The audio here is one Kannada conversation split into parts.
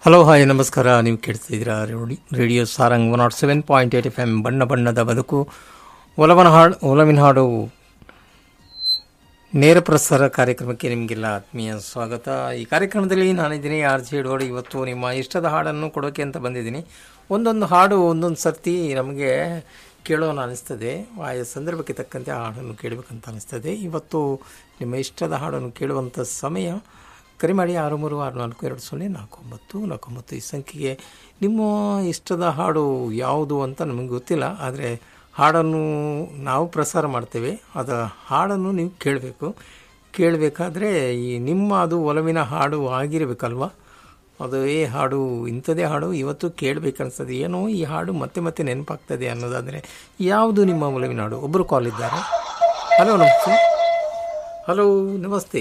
ಹಲೋ ಹಾಯ್ ನಮಸ್ಕಾರ ನೀವು ಕೇಳ್ತಿದ್ದೀರಾ ರೇಡಿ- radio Sarang one naught seven point eight F M ಬಣ್ಣ ಬಣ್ಣದ ಬದುಕು ಒಲವನ ಹಾಡು ಒಲವಿನ ಹಾಡು ನೇರ ಪ್ರಸಾರ ಕಾರ್ಯಕ್ರಮಕ್ಕೆ ನಿಮಗೆಲ್ಲ ಆತ್ಮೀಯ ಸ್ವಾಗತ ಈ ಕಾರ್ಯಕ್ರಮದಲ್ಲಿ ನಾನಿದ್ದೀನಿ ಆರ್ ಜಿ ಹಿಡೋಡಿ ಇವತ್ತು ನಿಮ್ಮ ಇಷ್ಟದ ಹಾಡನ್ನು ಕೊಡೋಕೆ ಅಂತ ಬಂದಿದ್ದೀನಿ ಒಂದೊಂದು ಹಾಡು ಒಂದೊಂದು ಸರ್ತಿ ನಮಗೆ ಕೇಳೋಣ ಅನಿಸ್ತದೆ ಆಯಾ ಸಂದರ್ಭಕ್ಕೆ ತಕ್ಕಂತೆ ಆ ಹಾಡನ್ನು ಕೇಳಬೇಕಂತ ಅನಿಸ್ತದೆ ಇವತ್ತು ನಿಮ್ಮ ಇಷ್ಟದ ಹಾಡನ್ನು ಕೇಳುವಂಥ ಸಮಯ ಕರೆ ಮಾಡಿ ಆರು ಮೂರು ಆರು ನಾಲ್ಕು ಎರಡು ಸೊನ್ನೆ ನಾಲ್ಕು ಒಂಬತ್ತು ನಾಲ್ಕು ಒಂಬತ್ತು ಈ ಸಂಖ್ಯೆಗೆ ನಿಮ್ಮ ಇಷ್ಟದ ಹಾಡು ಯಾವುದು ಅಂತ ನಮಗೆ ಗೊತ್ತಿಲ್ಲ ಆದರೆ ಹಾಡನ್ನು ನಾವು ಪ್ರಸಾರ ಮಾಡ್ತೇವೆ ಅದರ ಹಾಡನ್ನು ನೀವು ಕೇಳಬೇಕು ಕೇಳಬೇಕಾದ್ರೆ ಈ ನಿಮ್ಮ ಅದು ಒಲವಿನ ಹಾಡು ಆಗಿರಬೇಕಲ್ವ ಅದು ಏ ಹಾಡು ಇಂಥದೇ ಹಾಡು ಇವತ್ತು ಕೇಳಬೇಕನ್ಸ್ತದೆ ಏನೋ ಈ ಹಾಡು ಮತ್ತೆ ಮತ್ತೆ ನೆನಪಾಗ್ತದೆ ಅನ್ನೋದಾದರೆ ಯಾವುದು ನಿಮ್ಮ ಒಲವಿನ ಹಾಡು ಒಬ್ಬರು ಕಾಲ್ ಇದ್ದಾರೆ ಹಲೋ ನಮಸ್ತೆ ಹಲೋ ನಮಸ್ತೆ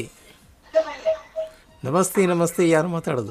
ನಮಸ್ತೆ ನಮಸ್ತೆ ಯಾರು ಮಾತಾಡೋದು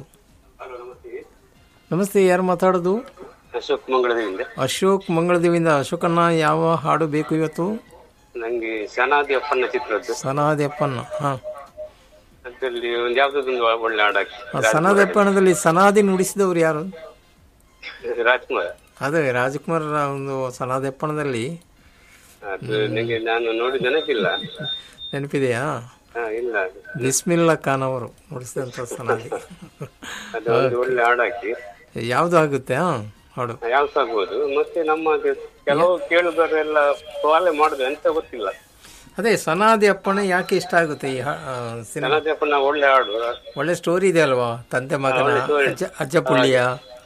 ನಮಸ್ತೆ ಯಾರು ಮಾತಾಡೋದು ಅಶೋಕ್ ಮಂಗಳದಿಂದ ಅಶೋಕ್ ಮಂಗಳದೇವಿಂದ ಅಶೋಕಣ್ಣ ಯಾವ ಹಾಡು ಬೇಕು ಇವತ್ತು ನಂಗೆ ಸನಾದಿ ಅಪ್ಪನ ಚಿತ್ರದ್ದು ಸನಾದೆಪ್ಪಣ್ಣ ಹಾಂ ಅದರಲ್ಲಿ ಒಂದು ಯಾವ್ದೊಂದು ಒಳ್ಳೆ ಹಾಡಾಕಿ ಸನಾದೆಪ್ಪಣ್ಣದಲ್ಲಿ ಸನಾದಿ ನುಡಿಸಿದವರು ಯಾರು ರಾಜ್ಕುಮಾರ್ ಅದೇ ರಾಜಕುಮಾರ್ ಒಂದು ಸನಾದೆಪ್ಪಣ್ಣದಲ್ಲಿ ಅದು ನಂಗೆ ನಾನು ನೋಡಿ ನೆನಪಿಲ್ಲ ನೆನಪಿದೆಯಾ ಹಾ ಇಲ್ಲ ಬಿಸ್ಮಿಲ್ಲಾ ಖಾನ್ ಅವರು ನುಡಿಸಿದಂಥ ಸನಾದಿ ಅದು ಒಂದು ಒಳ್ಳೆ ಹಾಡಾಕಿ ಯಾವುದು ಆಗುತ್ತೆ ಹಾಂ ಹಾಡು ಯಾವ್ದು ಆಗ್ಬೋದು ಮತ್ತೆ ನಮ್ಮ ಅದು ಕೆಲವು ಕೇಳುಗರೆಲ್ಲ ಕಾಲೆ ಮಾಡುದು ಎಂತ ಗೊತ್ತಿಲ್ಲ ಅದೇ ಸನಾದಿ ಅಪ್ಪಣ್ಣ ಯಾಕೆ ಇಷ್ಟ ಆಗುತ್ತೆ ಈ ಹಾ- ಆ, ಸಿನಿಮಾ ಸನಾದಿ ಅಪ್ಪನ ಒಳ್ಳೆ ಹಾಡು ಒಳ್ಳೆ ಸ್ಟೋರಿ ಇದೆ ಅಲ್ವಾ ತಂದೆ ಮಗನ ಅಜ್ಜ ಅಜ್ಜ ಪುಳ್ಳಿಯ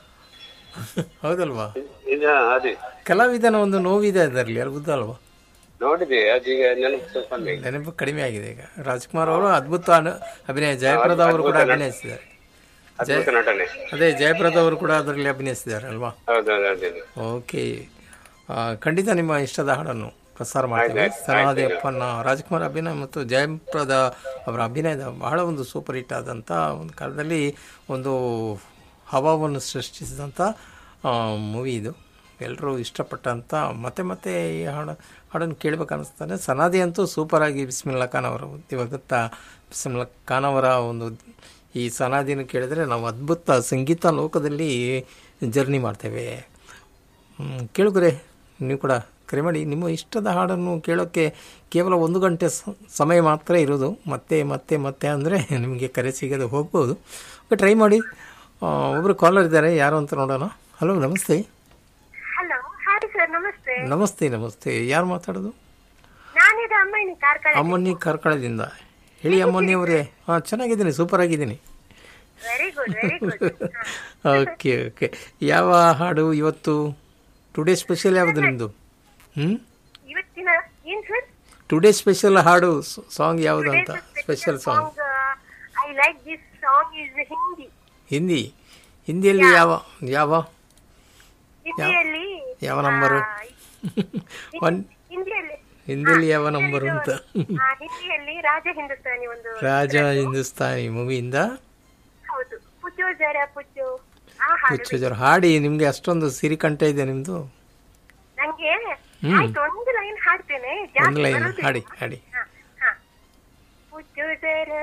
ಹೌದಲ್ವಾ ಈಗ ಅದೇ ಕಲಾವಿದನ ಒಂದು ನೋವಿದೆ ಅದರಲ್ಲಿ ಅಲ್ವಾ ನೋಡಿದೆ ಅದೀಗ ನೆನಪು ಸ್ವಲ್ಪ ಬೇಕು. ನೆನಪು ಕಡಿಮೆ ಆಗಿದೆ ಈಗ ರಾಜ್ಕುಮಾರ್ ಅವರು ಅದ್ಭುತ ಅನು- ಅಭಿನಯ ಜಯಪ್ರದ ಅವರು ಕೂಡ ಅಭಿನಯಿಸಿದ್ದಾರೆ ಅದ್ಭುತ ನಟನೆ ಅದೇ ಜಯಪ್ರದ ಅವರು ಕೂಡ ಅದರಲ್ಲಿ ಅಭಿನಯಿಸಿದ್ದಾರೆ ಅಲ್ವಾ ಹೌದೌದು ಅದೇ ಓಕೆ ಆ, ಖಂಡಿತ ನಿಮ್ಮ ಇಷ್ಟದ ಹಾಡನ್ನು ಪ್ರಸಾರ ಮಾಡ್ತೇವೆ ಸನಾದೇಪ್ಪನ ರಾಜ್ಕುಮಾರ್ ಅಭಿನಯ ಮತ್ತು ಜಯಪ್ರದ ಅವರ ಅಭಿನಯದ ಬಹಳ ಒಂದು ಸೂಪರ್ ಹಿಟ್ ಆದಂಥ ಒಂದು ಕಾಲದಲ್ಲಿ ಒಂದು ಹವಾವನ್ನು ಸೃಷ್ಟಿಸಿದಂಥ ಮೂವಿ ಇದು ಎಲ್ಲರೂ ಇಷ್ಟಪಟ್ಟಂಥ ಮತ್ತೆ ಮತ್ತೆ ಈ ಹಾಡು ಹಾಡನ್ನು ಕೇಳಬೇಕು ಅನ್ನಿಸ್ತಾನೆ ಸನಾದಿ ಅಂತೂ ಸೂಪರಾಗಿ ಬಿಸ್ಮಿಲ್ಲಾ ಖಾನ್ ಅವರು ದಿವಂಗತ ಬಿಸ್ಮಿಲ್ಲಾ ಖಾನ್ ಅವರ ಒಂದು ಈ ಸನಾದಿನ ಕೇಳಿದರೆ ನಾವು ಅದ್ಭುತ ಸಂಗೀತ ಲೋಕದಲ್ಲಿ ಜರ್ನಿ ಮಾಡ್ತೇವೆ ಹ್ಮ್, ಕೇಳುಗರೆ ನೀವು ಕೂಡ ಕರೆ ಮಾಡಿ ನಿಮ್ಮ ಇಷ್ಟದ ಹಾಡನ್ನು ಕೇಳೋಕ್ಕೆ ಕೇವಲ ಒಂದು ಗಂಟೆ ಸ- ಸಮಯ ಮಾತ್ರ ಇರೋದು ಮತ್ತೆ ಮತ್ತೆ ಮತ್ತೆ ಅಂದರೆ ನಿಮಗೆ ಕರೆ ಸಿಗದೆ ಹೋಗ್ಬೋದು ಟ್ರೈ ಮಾಡಿ ಆ, ಒಬ್ಬರು ಕಾಲರ್ ಇದ್ದಾರೆ ಯಾರು ಅಂತ ನೋಡೋಣ ಹಲೋ ನಮಸ್ತೆ ಹಲೋ ಹಾಯ್ ಸರ್ ನಮಸ್ತೆ ನಮಸ್ತೆ ನಮಸ್ತೆ ಯಾರು ಮಾತಾಡೋದು ನಾನಿದು ಅಮ್ಮನಿ ಕಾರ್ಕಳ ಅಮ್ಮಣ್ಣಿ ಕಾರ್ಕಳದಿಂದ ಹೇಳಿ ಅಮ್ಮಣ್ಣಿ ಅವರೇ ಹಾಂ ಚೆನ್ನಾಗಿದ್ದೀನಿ ಸೂಪರ್ ಆಗಿದ್ದೀನಿ very good very good okay okay ಯಾವ ಹಾಡು ಇವತ್ತು ಟುಡೇ ಸ್ಪೆಷಲ್ ಯಾವುದು ನಿಮ್ಮದು ಹ್ಞೂ ಇವತ್ತಿನ ಏನ್ ಸರ್ ಟುಡೇ ಸ್ಪೆಷಲ್ ಹಾಡು ಸಾಂಗ್ ಯಾವುದು ಅಂತ special song I like this song is Hindi Hindi ಹಿಂದಿಯಲ್ಲಿ ಯಾವ ಯಾವ ಹಿಂದಿಯಲ್ಲಿ ಯಾವ ನಂಬರು ಒನ್ ಹಿಂದಿಯಲ್ಲಿ ಹಿಂದಿಯಲ್ಲಿ ಯಾವ ನಂಬರು ಅಂತ ಆ, ಹಿಂದಿಯಲ್ಲಿ ರಾಜ ಹಿಂದೂಸ್ತಾನಿ ಒಂದು ರಾಜ ಹಿಂದೂಸ್ತಾನಿ ಮೂವಿಯಿಂದ ಹೌದು ಪುಚ್ಚೋ ಜರ ಪುಚ್ಚೋ ಆ ಹಾಡು ಹುಚ್ಚು ಜರ ಹಾಡಿ ನಿಮಗೆ ಅಷ್ಟೊಂದು ಸಿರಿಕಂಠ ಇದೆ ನಿಮ್ಮದು ನಂಗೆ ಆಯ್ತು ಒಂದು ಲೈನ್ ಹಾಡ್ತೇನೆ ಒಂದು ಲೈನ್ ಹಾಡಿ ಹಾಡಿ ಹಾ ಹಾ ಪುಚ್ಚೋ ಜರ